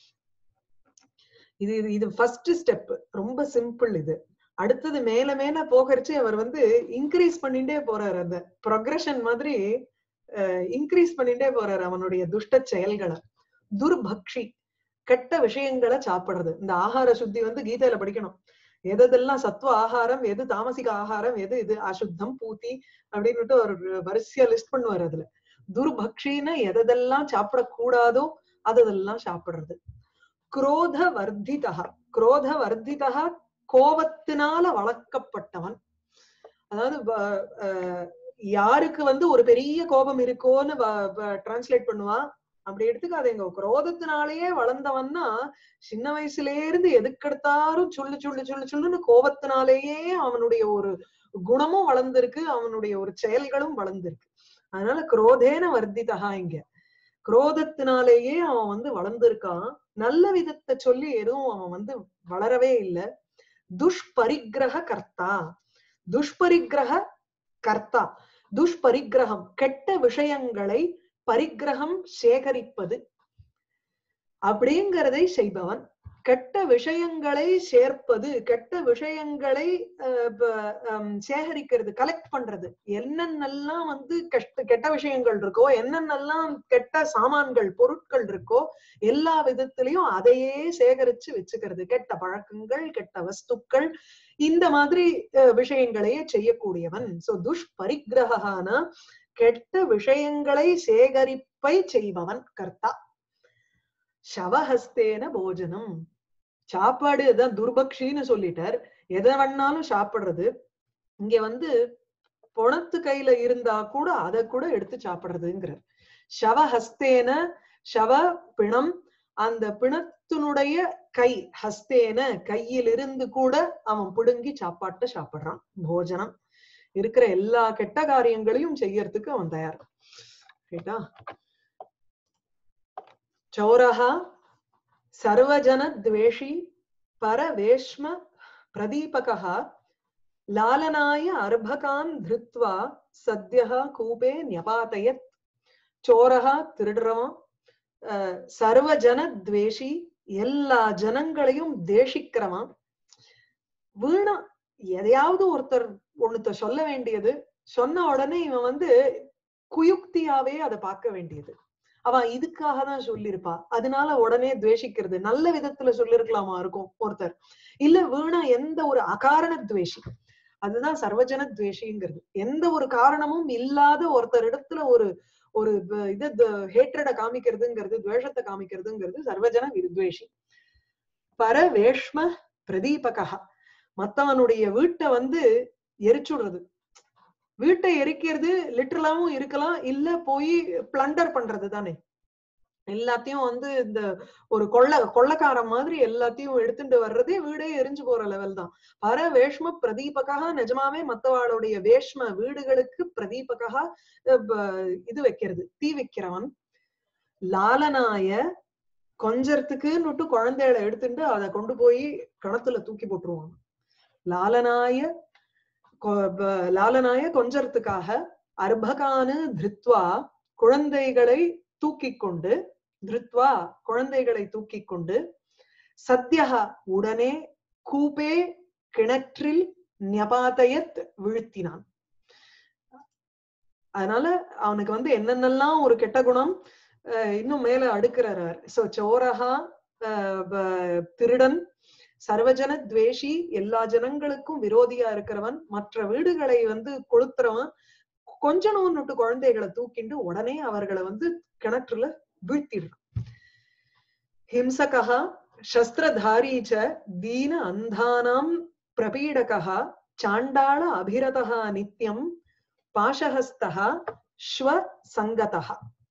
இது இது இது ஃபர்ஸ்ட் ஸ்டெப் ரொம்ப சிம்பிள் இது அடுத்தது மேல மேல போகிறச்சு அவர் வந்து இன்க்ரீஸ் பண்ணிட்டே போறாரு அந்த ப்ரொக்ரஷன் மாதிரி இன்க்ரீஸ் பண்ணிட்டே போறாரு அவனுடைய துஷ்ட செயல்களை துர்பக்ஷி கெட்ட விஷயங்களை சாப்பிடுறது இந்த ஆகார சுத்தி வந்து கீதையில படிக்கணும் எதெல்லாம் சத்துவ ஆகாரம் எது தாமசிக ஆகாரம் எது இது அசுத்தம் பூத்தி அப்படின்னுட்டு ஒரு வரிசையா லிஸ்ட் பண்ணுவார் அதுல துர்பக்ஷின்னு எதெல்லாம் சாப்பிடக்கூடாதோ அதெல்லாம் சாப்பிடுறது குரோத வர்த்திதா குரோத வர்த்திதா கோபத்தினால வளர்க்கப்பட்டவன் அதாவது வ- அஹ் யாருக்கு வந்து ஒரு பெரிய கோபம் இருக்கோன்னு டிரான்ஸ்லேட் பண்ணுவா அப்படி எடுத்துக்காதீங்க குரோதத்தினாலேயே வளர்ந்தவன்னா சின்ன வயசுல இருந்து எதுக்கெடுத்தாலும் சொல்லு சொல்லு சொல்லு சொல்லுன்னு கோபத்தினாலேயே அவனுடைய ஒரு குணமும் வளர்ந்திருக்கு அவனுடைய ஒரு செயல்களும் வளர்ந்திருக்கு அதனால குரோதேன வர்த்திதா இங்க குரோதத்தினாலேயே அவன் வந்து வளர்ந்திருக்கான் நல்ல விதத்தை சொல்லி எதுவும் அவன் வந்து வளரவே இல்லை துஷ்பரிக்கிரக கர்த்தா துஷ்பரிக்கிரக கர்த்தா துஷ்பரிக்கிரகம் கெட்ட விஷயங்களை பரிக்கிரகம் சேகரிப்பது அப்படிங்கிறதை செய்பவன் கெட்ட விஷயங்களை சேர்ப்பது கெட்ட விஷயங்களை அஹ், ப- ஹம், சேகரிக்கிறது கலெக்ட் பண்றது என்னென்னலாம் வந்து கஷ்ட கெட்ட விஷயங்கள் இருக்கோ என்னென்னலாம் கெட்ட சாமான்கள் பொருட்கள் இருக்கோ எல்லா விதத்திலையும் அதையே சேகரிச்சு வச்சுக்கிறது கெட்ட பழக்கங்கள் கெட்ட வஸ்துக்கள் இந்த மாதிரி அஹ், விஷயங்களையே செய்யக்கூடியவன் சோ துஷ்பரிக்கிரகான கெட்ட விஷயங்களை சேகரிப்பை செய்பவன் கர்த்தா சவஹஸ்தேன போஜனம் சாப்பாடு அதான் துர்பக்ஷின்னு சொல்லிட்டார் எதை வேணாலும் சாப்பிடுறது இங்க வந்து பொணத்து கையில இருந்தா கூட அதை கூட எடுத்து சாப்பிடுறதுங்கிறார் சவஹஸ்தேன சவ பிணம் அந்த பிணத்தினுடைய கை ஹஸ்தேன கையிலிருந்து கூட அவன் பிடுங்கி சாப்பாட்டை சாப்பிடுறான் போஜனம் இருக்கிற எல்லா கெட்ட காரியங்களையும் செய்யறதுக்கு அவன் தயார் ரைட்டா சௌரஹா சர்வஜன துவேஷி பரவேஷ்ம பிரதீபகः லாலனாய அர்பகான் திருத்வா சத்யः கூபே ஞபாதயத் சோரஹா திருடுறவன் அஹ், சர்வஜன துவேஷி எல்லா ஜனங்களையும் தேஷிக்கிறவன் வீணா எதையாவது ஒருத்தர் ஒண்ணுத்த சொல்ல வேண்டியது சொன்ன உடனே இவன் வந்து குயுக்தியாவே அதை பார்க்க வேண்டியது அவன் இதுக்காக தான் சொல்லியிருப்பா அதனால உடனே துவேஷிக்கிறது நல்ல விதத்துல சொல்லிருக்கலாமா இருக்கும் ஒருத்தர் இல்ல வீணா எந்த ஒரு அகாரண துவேஷி அதுதான் சர்வஜன துவேஷிங்கிறது எந்த ஒரு காரணமும் இல்லாத ஒருத்தர் இடத்துல ஒரு ஒரு ப- இது ஹேட்ரட காமிக்கிறதுங்கிறது துவேஷத்தை காமிக்கிறதுங்கிறது சர்வஜன வித்வேஷி பரவேஷ்ம பிரதீபகா மத்தவனுடைய வீட்டை வந்து எரிச்சுடுறது வீட்டை எரிக்கிறது லிட்டரலாவும் இருக்கலாம் இல்ல போய் பிளண்டர் பண்றது தானே எல்லாத்தையும் வந்து இந்த ஒரு கொள்ள கொள்ளக்காரன் மாதிரி எல்லாத்தையும் எடுத்துட்டு வர்றதே வீடே எரிஞ்சு போற லெவல் தான் பர வேஷ்ம பிரதீபகா நிஜமாவே மத்தவாளுடைய வேஷ்ம வீடுகளுக்கு பிரதீபகா அஹ் ப- இது வைக்கிறது தீ வைக்கிறவன் லாலனாய கொஞ்சறதுக்குன்னுட்டு குழந்தைகளை எடுத்துட்டு அதை கொண்டு போய் கிணத்துல தூக்கி போட்டுருவாங்க லாலனாய கொ- ப- லாலனாய கொஞ்சறதுக்காக அர்பகானு திருத்வா குழந்தைகளை தூக்கி கொண்டு திருத்வா குழந்தைகளை தூக்கி கொண்டு சத்யகா உடனே கூபே கிணற்றில் ஞபாதயத் வீழ்த்தினான் அதனால அவனுக்கு வந்து என்னென்னலாம் ஒரு கெட்ட குணம் அஹ் இன்னும் மேல அடுக்கிறார் சோ சோரஹா அஹ் ப- திருடன் சர்வஜன துவேஷி எல்லா ஜனங்களுக்கும் விரோதியா இருக்கிறவன் மற்ற வீடுகளை வந்து கொளுத்துறவன் கொஞ்ச நூன்னுட்டு குழந்தைகளை தூக்கிண்டு உடனே அவர்களை வந்து கிணற்றுல வீழ்த்திடுறான் ஹிம்சகா சஸ்திரதாரி ச தீன அந்தானாம் பிரபீடகா சாண்டாள அபிரதா நித்யம் பாஷஹஸ்தா ஸ்வ சங்கதா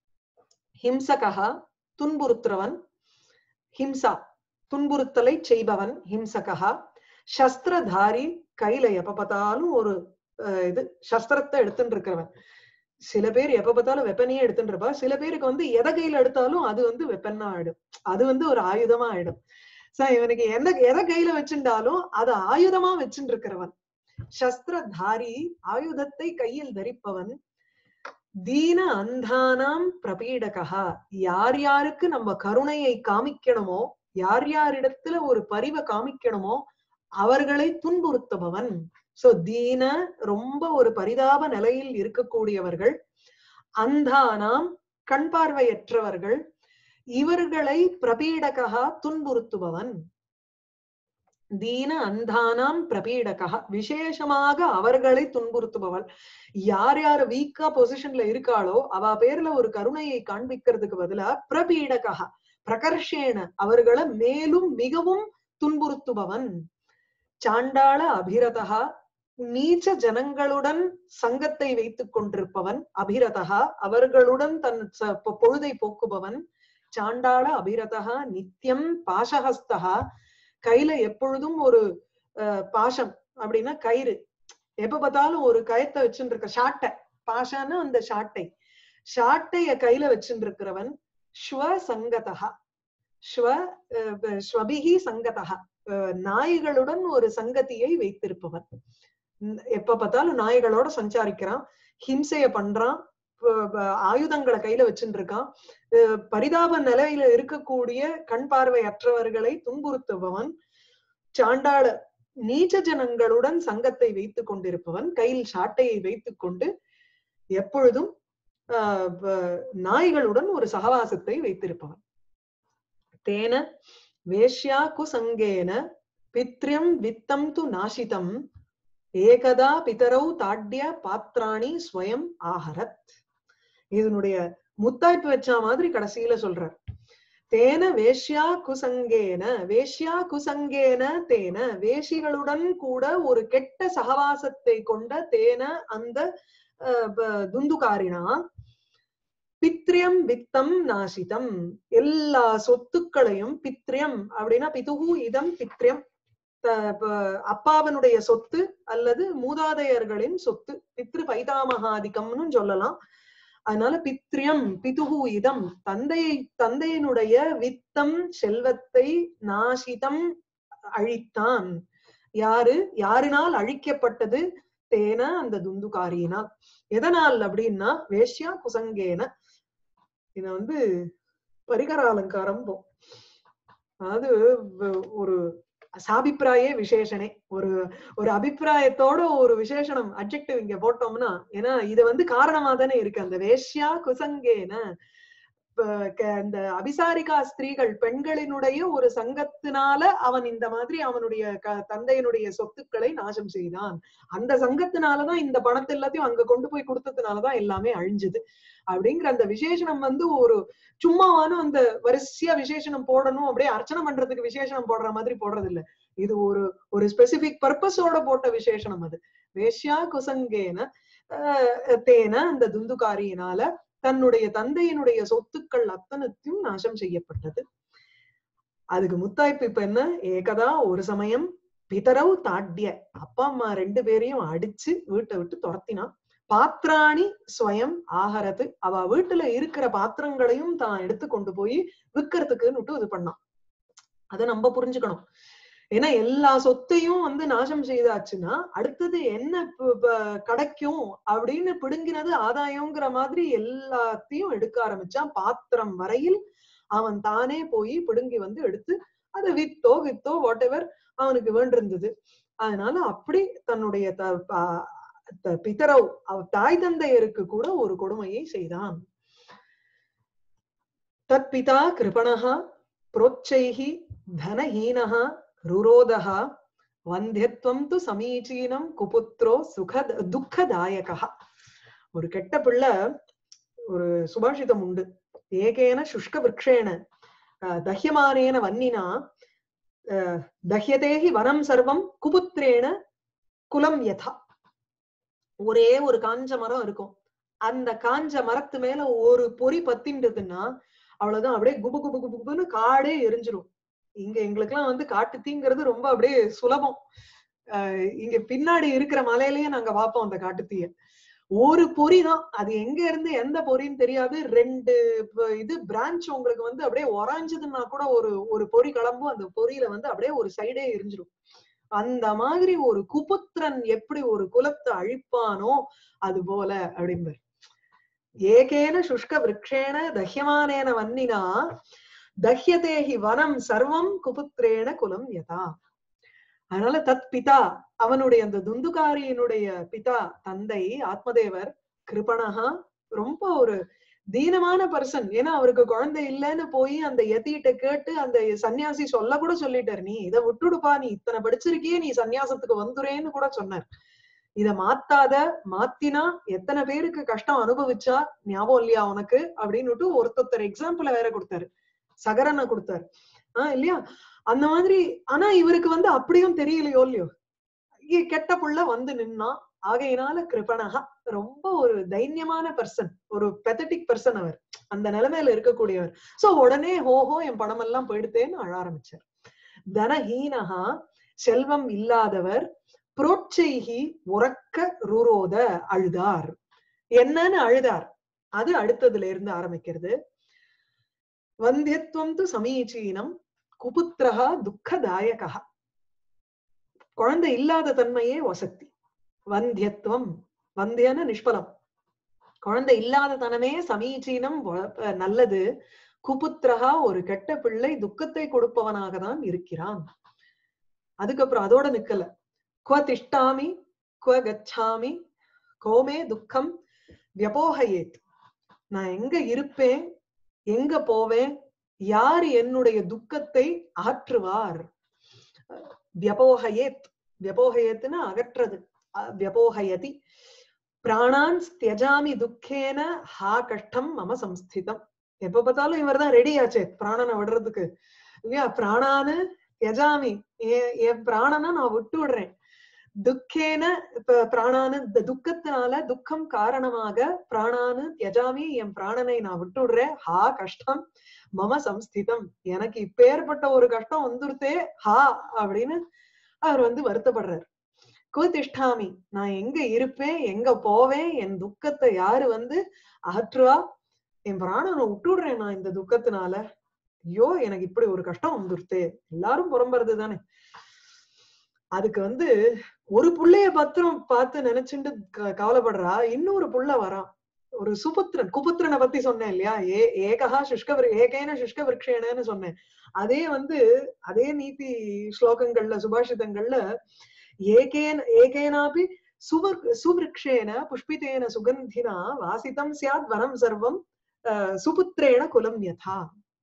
ஹிம்சகா துன்புறுத்துறவன் ஹிம்சா துன்புறுத்தலை செய்பவன் ஹிம்சகா சஸ்திரதாரி கையில எப்ப பார்த்தாலும் ஒரு அஹ், இது சஸ்திரத்தை எடுத்துட்டு இருக்கிறவன் சில பேர் எப்ப பார்த்தாலும் வெப்பனையே எடுத்துட்டு இருப்பா சில பேருக்கு வந்து எதை கையில எடுத்தாலும் அது வந்து வெப்பன்னா ஆயிடும் அது வந்து ஒரு ஆயுதமா ஆயிடும் சோ இவனுக்கு எந்த எதை கையில வச்சுட்டாலும் அது ஆயுதமா வச்சுட்டு இருக்கிறவன் சஸ்திரதாரி ஆயுதத்தை கையில் தரிப்பவன் தீன அந்தானாம் பிரபீடகா யார் யாருக்கு நம்ம கருணையை காமிக்கணுமோ யார் யாரிடத்துல ஒரு பரிவை காமிக்கணுமோ அவர்களை துன்புறுத்துபவன் சோ தீன ரொம்ப ஒரு பரிதாப நிலையில் இருக்கக்கூடியவர்கள் அந்தானாம் கண் பார்வையற்றவர்கள் இவர்களை பிரபீடகா துன்புறுத்துபவன் தீன அந்தானாம் பிரபீடகா விசேஷமாக அவர்களை துன்புறுத்துபவள் யார் யார் வீக்கா பொசிஷன்ல இருக்காளோ அவ பேர்ல ஒரு கருணையை காண்பிக்கிறதுக்கு பதிலா பிரபீடகா பிரகர்ஷேன அவர்களை மேலும் மிகவும் துன்புறுத்துபவன் சாண்டாள அபிரதா நீச்ச ஜனங்களுடன் சங்கத்தை வைத்துக் கொண்டிருப்பவன் அபிரதா அவர்களுடன் தன் ச- பொ- பொழுதை போக்குபவன் சாண்டாள அபிரதா நித்தியம் பாசஹஸ்தகா கையில எப்பொழுதும் ஒரு அஹ், பாசம் அப்படின்னா கயிறு எப்ப பார்த்தாலும் ஒரு கயத்தை வச்சுட்டு இருக்க ஷாட்டை பாஷான்னு அந்த ஷாட்டை ஷாட்டைய கையில வச்சுட்டு இருக்கிறவன் ஸ்வ சங்கதா ஸ்வ அஹ், ப- ஸ்வபிகி சங்கதா அஹ், நாய்களுடன் ஒரு சங்கதியை வைத்திருப்பவன் உம், எப்ப பார்த்தாலும் நாய்களோட சஞ்சாரிக்கிறான் ஹிம்சைய பண்றான் ப- ப- ஆயுதங்களை கையில வச்சுட்டு இருக்கான் அஹ், பரிதாப நிலையில இருக்கக்கூடிய கண் பார்வையற்றவர்களை துன்புறுத்துபவன் சாண்டாள நீச்ச ஜனங்களுடன் சங்கத்தை வைத்துக் கொண்டிருப்பவன் கையில் சாட்டையை வைத்துக் கொண்டு எப்பொழுதும் ஆஹ் வ- நாய்களுடன் ஒரு சகவாசத்தை வைத்திருப்பவன் தேன வேஷ்யா குசங்கேன பித்ரியம் வித்தம் து நாசிதம் ஏகதா பிதரௌ தாட்ய பாத்ராணி ஸ்வயம் ஆஹரத் இதனுடைய முத்தாய்ப்பு வச்ச மாதிரி கடைசியில சொல்றார் தேன வேஷ்யா குசங்கேன வேஷ்யா குசங்கேன தேன வேஷிகளுடன் கூட ஒரு கெட்ட சகவாசத்தை கொண்ட தேன அந்த அஹ், ப- துந்துகாரினா பித்ரியம் வித்தம் நாசிதம் எல்லா சொத்துக்களையும் பித்ரியம் அப்படின்னா பிதுகு இதம் பித்ரியம் த- ப- அப்பாவனுடைய சொத்து அல்லது மூதாதையர்களின் சொத்து பித்ரு பைதாமகாதிகம்னு சொல்லலாம் அதனால பித்ரியம் பிதுகு இதம் தந்தையை தந்தையினுடைய வித்தம் செல்வத்தை நாசிதம் அழித்தான் யாரு யாரினால் அழிக்கப்பட்டது தேன அந்த துந்துகாரியினால் எதனால் அப்படின்னா வேஷ்யா குசங்கேன இத வந்து பரிகர அலங்காரம் போ அதாவது வ- ஒரு சாபிப்பிராயே விசேஷனே ஒரு ஒரு அபிப்பிராயத்தோட ஒரு விசேஷணம் அப்ஜெக்டிவ் இங்க போட்டோம்னா ஏன்னா இது வந்து காரணமா தானே இருக்கு அந்த வேஷ்யா குசங்கேன இப்ப க- இந்த அபிசாரிகா ஸ்திரீகள் பெண்களினுடைய ஒரு சங்கத்தினால அவன் இந்த மாதிரி அவனுடைய க- தந்தையினுடைய சொத்துக்களை நாசம் செய்தான் அந்த சங்கத்தினாலதான் இந்த பணத்தை எல்லாத்தையும் அங்க கொண்டு போய் கொடுத்ததுனாலதான் எல்லாமே அழிஞ்சுது அப்படிங்கிற அந்த விசேஷணம் வந்து ஒரு சும்மாவான அந்த வரிசையா விசேஷணம் போடணும் அப்படியே அர்ச்சனை பண்றதுக்கு விசேஷணம் போடுற மாதிரி போடுறது இல்ல இது ஒரு ஒரு ஸ்பெசிபிக் பர்பஸோட போட்ட விசேஷணம் அது வேஷ்யா குசங்கேன ஆஹ் தேன அந்த துந்துகாரியினால தன்னுடைய தந்தையினுடைய சொத்துக்கள் அத்தனத்தையும் நாசம் செய்யப்பட்டது அதுக்கு முத்தாய்ப்பு இப்ப என்ன ஏகதா ஒரு சமயம் பிதரவு தாட்டிய அப்பா அம்மா ரெண்டு பேரையும் அடிச்சு வீட்டை விட்டு துரத்தினான் பாத்திராணி ஸ்வயம் ஆகரது அவ வீட்டுல இருக்கிற பாத்திரங்களையும் தான் எடுத்து கொண்டு போய் விற்கிறதுக்குன்னு இது பண்ணான் அதை நம்ம புரிஞ்சுக்கணும் ஏன்னா எல்லா சொத்தையும் வந்து நாசம் செய்தாச்சுன்னா அடுத்தது என்ன ப- ப- கிடைக்கும் அப்படின்னு பிடுங்கினது ஆதாயங்கிற மாதிரி எல்லாத்தையும் எடுக்க ஆரம்பிச்சான் பாத்திரம் வரையில் அவன் தானே போய் பிடுங்கி வந்து எடுத்து அதை வித்தோ வித்தோ வாட் எவர் அவனுக்கு வேண்டிருந்தது அதனால அப்படி தன்னுடைய த- ப- த- பிதரவ் அவ தாய் தந்தையருக்கு கூட ஒரு கொடுமையை செய்தான் தத்பிதா கிருபணः प्रोच्चैः धनहीनः रुरोधः வந்தியத்துவம் து சமீச்சீனம் குபுத்ரோ சுக துக்கதாயகா ஒரு கெட்ட பிள்ளை ஒரு சுபாஷிதம் உண்டு ஏகேன சுஷ்க விரக்ஷேன அஹ், தஹ்யமானேன வன்னினா அஹ், தஹ்யதேஹி வனம் சர்வம் குபுத்ரேன குலம் யதா ஒரே ஒரு காஞ்ச மரம் இருக்கும் அந்த காஞ்ச மரத்து மேல ஒரு பொறி பத்தின்றதுன்னா அவ்வளவுதான் அப்படியே குபு குபு குபு குபுன்னு காடே எரிஞ்சிரும் இங்க எங்களுக்கெல்லாம் வந்து காட்டு தீங்கிறது ரொம்ப அப்படியே சுலபம் அஹ் இங்க பின்னாடி இருக்கிற மலையிலயே நாங்க பார்ப்போம் அந்த காட்டுத்தீய ஒரு பொறி தான் அது எங்க இருந்து எந்த பொறின்னு தெரியாது ரெண்டு ப- இது பிரான்ச் உங்களுக்கு வந்து அப்படியே உராஞ்சதுன்னா கூட ஒரு ஒரு பொறி கிளம்பும் அந்த பொறியில வந்து அப்படியே ஒரு சைடே எரிஞ்சிரும் அந்த மாதிரி ஒரு குபுத்திரன் எப்படி ஒரு குலத்தை அழிப்பானோ அது போல அப்படிம்பார் ஏகேன சுஷ்க விரக்ஷேன தஹ்யமானேன வன்னினா தஹ்யதேஹி வனம் சர்வம் குபுத்ரேன குலம் யதா அதனால தத் பிதா அவனுடைய அந்த துந்துகாரியினுடைய பிதா தந்தை ஆத்மதேவர் கிருபணஹா ரொம்ப ஒரு தீனமான பர்சன் ஏன்னா அவருக்கு குழந்தை இல்லைன்னு போய் அந்த யதிட்ட கேட்டு அந்த சன்னியாசி சொல்ல கூட சொல்லிட்டார் நீ இதை விட்டுடுப்பா நீ இத்தனை படிச்சிருக்கியே நீ சன்னியாசத்துக்கு வந்துறேன்னு கூட சொன்னார் இத மாத்தாத மாத்தினா எத்தனை பேருக்கு கஷ்டம் அனுபவிச்சா ஞாபகம் இல்லையா உனக்கு அப்படின்னுட்டு ஒருத்தர் எக்ஸாம்பிள வேற கொடுத்தாரு சகரனை கொடுத்தாரு ஆஹ் இல்லையா அந்த மாதிரி ஆனா இவருக்கு வந்து அப்படியும் தெரியலையோ இல்லையோ இ- கெட்ட புள்ள வந்து நின்னா ஆகையினால கிருபணகா ரொம்ப ஒரு தைரியமான பர்சன் ஒரு பெத்தட்டிக் பர்சன் அவர் அந்த நிலைமையில இருக்கக்கூடியவர் சோ உடனே ஹோஹோ என் பணம் எல்லாம் போயிடுத்தேன்னு அழ ஆரம்பிச்சார் தனஹீனகா செல்வம் இல்லாதவர் புரோட்சைகி உறக்க ருரோத அழுதார் என்னன்னு அழுதார் அது அடுத்ததுல இருந்து ஆரம்பிக்கிறது வந்தியத்துவம் து சமீச்சீனம் குபுத்திரகா துக்கதாயகா குழந்தை இல்லாத தன்மையே வசத்தி வந்தியத்துவம் வந்தியன நிஷ்பலம் குழந்தை இல்லாத தனமே சமீச்சீனம் வ- அஹ் நல்லது குபுத்திரகா ஒரு கெட்ட பிள்ளை துக்கத்தை கொடுப்பவனாக தான் இருக்கிறான் அதுக்கப்புறம் அதோட நிக்கல குவ திஷ்டாமி குவ கச்சாமி கோமே துக்கம் வியபோகயேத் நான் எங்க இருப்பேன் எங்க போவேன் யார் என்னுடைய துக்கத்தை அகற்றுவார் வியபோகயேத் வியபோகயேத்னா அகற்றது அ- வியபோகயதி பிராணான் தியஜாமி துக்கேன ஹா கஷ்டம் மம சம்ஸ்திதம் எப்ப பார்த்தாலும் இவர் தான் ரெடி ஆச்சே பிராணனை விடுறதுக்கு இல்லையா பிராணானு தியஜாமி என் என் பிராணனை நான் விட்டு விடுறேன் துக்கேன இப்ப பிராணானு இந்த துக்கத்தினால துக்கம் காரணமாக பிராணானு தியஜாமி என் பிராணனை நான் விட்டு விடுறேன் ஹா கஷ்டம் மம சம்ஸ்திதம் எனக்கு இப்பேற்பட்ட ஒரு கஷ்டம் வந்துருத்தே ஹா அப்படின்னு அவர் வந்து வருத்தப்படுறார் குதிஷ்டாமி நான் எங்க இருப்பேன் எங்க போவேன் என் துக்கத்தை யாரு வந்து அகற்றுவா என் பிராணனை விட்டுடுறேன் நான் இந்த துக்கத்தினால ஐயோ எனக்கு இப்படி ஒரு கஷ்டம் வந்துருத்தே எல்லாரும் புறம்புறது தானே அதுக்கு வந்து ஒரு புள்ளைய பத்திரம் பார்த்து நினைச்சுட்டு க- கவலைப்படுறா இன்னொரு புள்ள வரான் ஒரு சுபுத்திரன் குபுத்திரனை பத்தி சொன்னேன் இல்லையா ஏ ஏகஹா சுஷ்க விரு- ஏகேன சுஷ்க விரக்ஷேனன்னு சொன்னேன் அதே வந்து அதே நீதி ஸ்லோகங்கள்ல சுபாஷிதங்கள்ல ஏகேன ஏகேனாபி சுவர் சுவிருக்ஷேன புஷ்பிதேன சுகந்தினா வாசிதம் சியாத் வனம் சர்வம் அஹ், சுபுத்திரேன குலம் யதா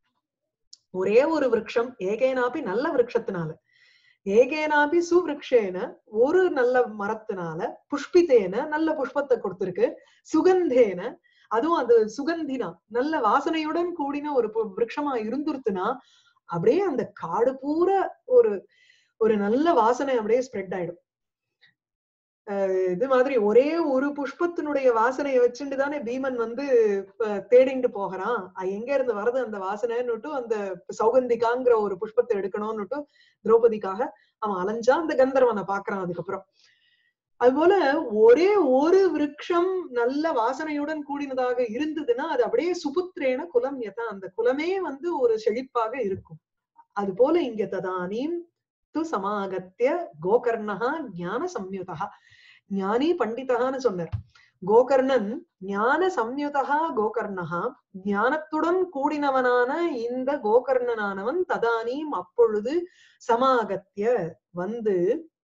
ஒரே ஒரு விருட்சம் ஏகேனாபி நல்ல விருட்சத்தினால ஏகேனாபி சுவிருக்ஷேன ஒரு நல்ல மரத்தினால புஷ்பித்தேன நல்ல புஷ்பத்தை கொடுத்திருக்கு சுகந்தேன அதுவும் அது சுகந்தினா நல்ல வாசனையுடன் கூடின ஒரு பு- விருட்சமா இருந்துருத்துனா அப்படியே அந்த காடு பூரா ஒரு ஒரு நல்ல வாசனை அப்படியே ஸ்ப்ரெட் ஆயிடும் அஹ் இது மாதிரி ஒரே ஒரு புஷ்பத்தினுடைய வாசனையை வச்சுட்டு தானே பீமன் வந்து இப்ப தேடிண்டு போகிறான் அஹ் எங்க இருந்து வருது அந்த வாசனைன்னுட்டு அந்த சௌகந்திகாங்கிற ஒரு புஷ்பத்தை எடுக்கணும்னுட்டு திரௌபதிக்காக அவன் அலைஞ்சா அந்த கந்தர்வனை பாக்குறான் அதுக்கப்புறம் அதுபோல ஒரே ஒரு விருட்சம் நல்ல வாசனையுடன் கூடினதாக இருந்ததுன்னா அது அப்படியே சுபுத்திரேன குலம் யதா அந்த குலமே வந்து ஒரு செழிப்பாக இருக்கும் அது போல இங்க ததானீம் து சமாகத்திய கோகர்ணஹா ஞான சம்யுதா ஞானி பண்டிதகான்னு சொன்னார் கோகர்ணன் ஞான சம்யுதா கோகர்ணஹா ஞானத்துடன் கூடினவனான இந்த கோகர்ணனானவன் ததானீம் அப்பொழுது சமாகத்திய வந்து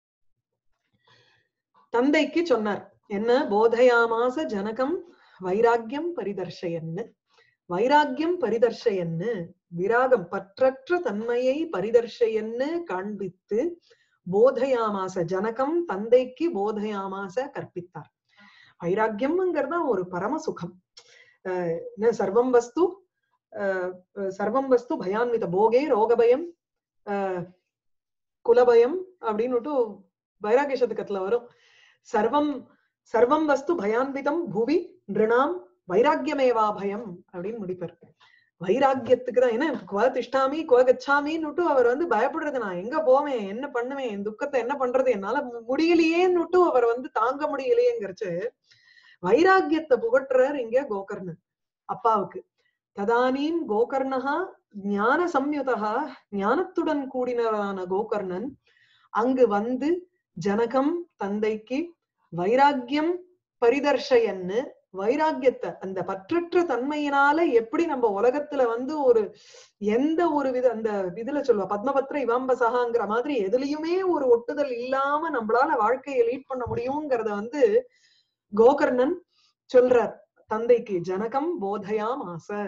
தந்தைக்கு சொன்னார் என்ன போதயாமாச ஜனகம் வைராக்கியம் பரிதர்ஷயன்னு வைராக்கியம் பரிதர்ஷயன்னு விராகம் பற்றற்ற தன்மையை பரிதர்ஷயன்னு காண்பித்து போதயாமாச ஜனகம் தந்தைக்கு போதயாமாச கற்பித்தார் வைராக்கியம்ங்கிறது ஒரு பரம சுகம் அஹ் என்ன சர்வம் வஸ்து அஹ் சர்வம் வஸ்து பயான்வித போகே ரோகபயம் அஹ் குலபயம் அப்படின்னுட்டு வைராகிய சதகத்துல வரும் சர்வம் சர்வம் வஸ்து பயான்விதம் புவி நிருணாம் வைராக்கியமேவா பயம் அப்படின்னு முடிப்பார் வைராக்கியத்துக்கு தான் என்ன குவ திஷ்டாமி குவ கச்சாமின்னுட்டு அவர் வந்து பயப்படுறது நான் எங்க போவேன் என்ன பண்ணுவேன் என் துக்கத்தை என்ன பண்றது என்னால மு- முடியலையேன்னுட்டு அவர் வந்து தாங்க முடியலையேங்கிறச்சு வைராக்கியத்தை புகட்டுறார் இங்க கோகர்ணன் அப்பாவுக்கு ததானீம் கோகர்ணஹா ஞான சம்யுதா ஞானத்துடன் கூடினவரான கோகர்ணன் அங்கு வந்து ஜனகம் தந்தைக்கு வைராக்கியம் பரிதர்ஷயன்னு வைராக்கியத்தை அந்த பற்றற்ற தன்மையினால எப்படி நம்ம உலகத்துல வந்து ஒரு எந்த ஒரு வித அந்த இதுல சொல்லுவா பத்மபத்ர இவாம்பசகாங்கிற மாதிரி எதுலயுமே ஒரு ஒட்டுதல் இல்லாம நம்மளால வாழ்க்கையை லீட் பண்ண முடியுங்கிறத வந்து கோகர்ணன் சொல்றார் தந்தைக்கு ஜனகம் போதயாம் ஆசை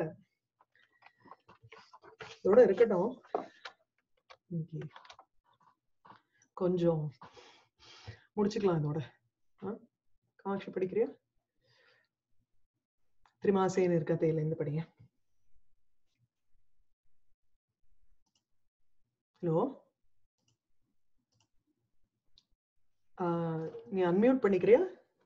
இதோட இருக்கட்டும் இன்னைக்கு கொஞ்சம் முடிச்சுக்கலாம் இதோட ஆ? காமாட்சி படிக்கிறியா திரிமாசேன இருக்கத்தையில இருந்து படிங்க ஹலோ நீ அன்மியூட் பண்ணிக்கிறியா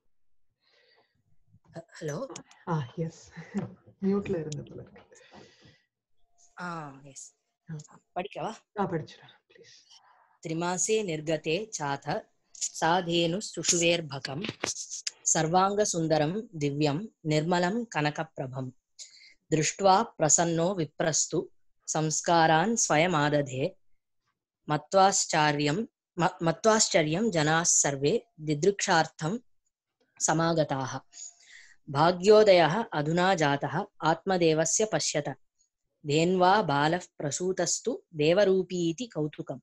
ஹலோ ஆ எஸ் மியூட்ல இருந்ததுல இருக்கு ஆ எஸ் படிக்கவா ஆ படிச்சிடறேன் ப்ளீஸ் त्रिमासे निर्गते चाथ साधेनुः सर्वाङ्गसुन्दरं दिव्यं निर्मलं कनकप्रभम् दृष्ट्वा प्रसन्नो विप्रस्तु संस्कारान् स्वयमादधे मत्वाश्चार्यं म- मत्वाश्चर्यं जनाः सर्वे दिदृक्षार्थं समागताः भाग्योदयः अधुना जातः आत्मदेवस्य पश्यत धेन्वा बालः प्रसूतस्तु देवरूपीति कौतुकम्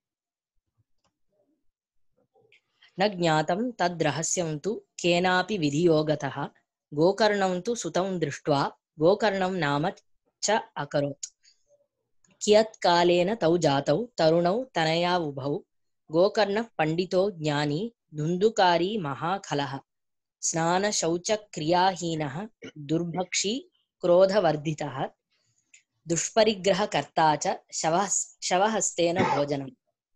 न ज्ञातं तद्रहस्यं तु केनापि विधियोगतः गोकर्णं तु सुतं दृष्ट्वा गोकर्णं नाम च अकरोत् कियत्कालेन तौ जातौ तरुणौ तनया उभौ गोकर्णः पण्डितो ज्ञानी धुन्धुकारी महाखलः स्नानशौचक्रियाहीनः दुर्भक्षी क्रोधवर्धितः दुष्परिग्रहकर्ता च शवः शवहस्तेन भोजनम्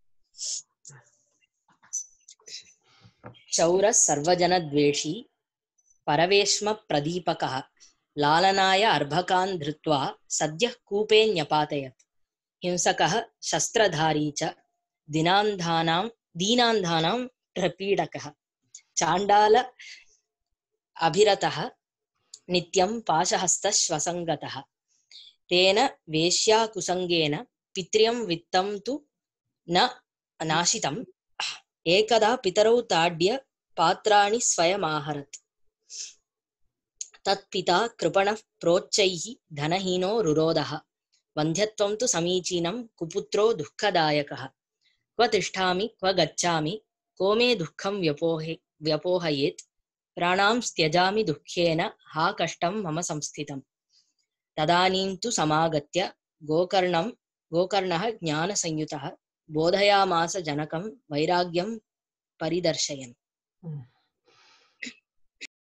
शौरः सर्वजनद्वेषी परवेश्मप्रदीपकः लालनाय अर्भकान् धृत्वा सद्यः कूपे न्यपातयत् हिंसकः शस्त्रधारी च दिनान्धानां दीनान्धानां प्रपीडकः चाण्डाल अभिरतः नित्यं पाशहस्तश्वसङ्गतः तेन वेश्याकुसङ्गेन पित्र्यं वित्तं तु न नाशितम् एकदा पितरौ ताड्य पात्राणि स्वयमाहरत् तत्पिता कृपणः प्रोच्चैः धनहीनो रुरोधः वन्ध्यत्वं तु समीचीनं कुपुत्रो दुःखदायकः क्व तिष्ठामि क्व गच्छामि को मे दुःखं व्यपोहे व्यपोहयेत् प्राणां त्यजामि दुःखेन हा कष्टं मम संस्थितम् तदानीं तु समागत्य गोकर्णं गोकर्णः ज्ञानसंयुतः बोधयामास जनकं वैराग्यं परिदर्शयन् ம்.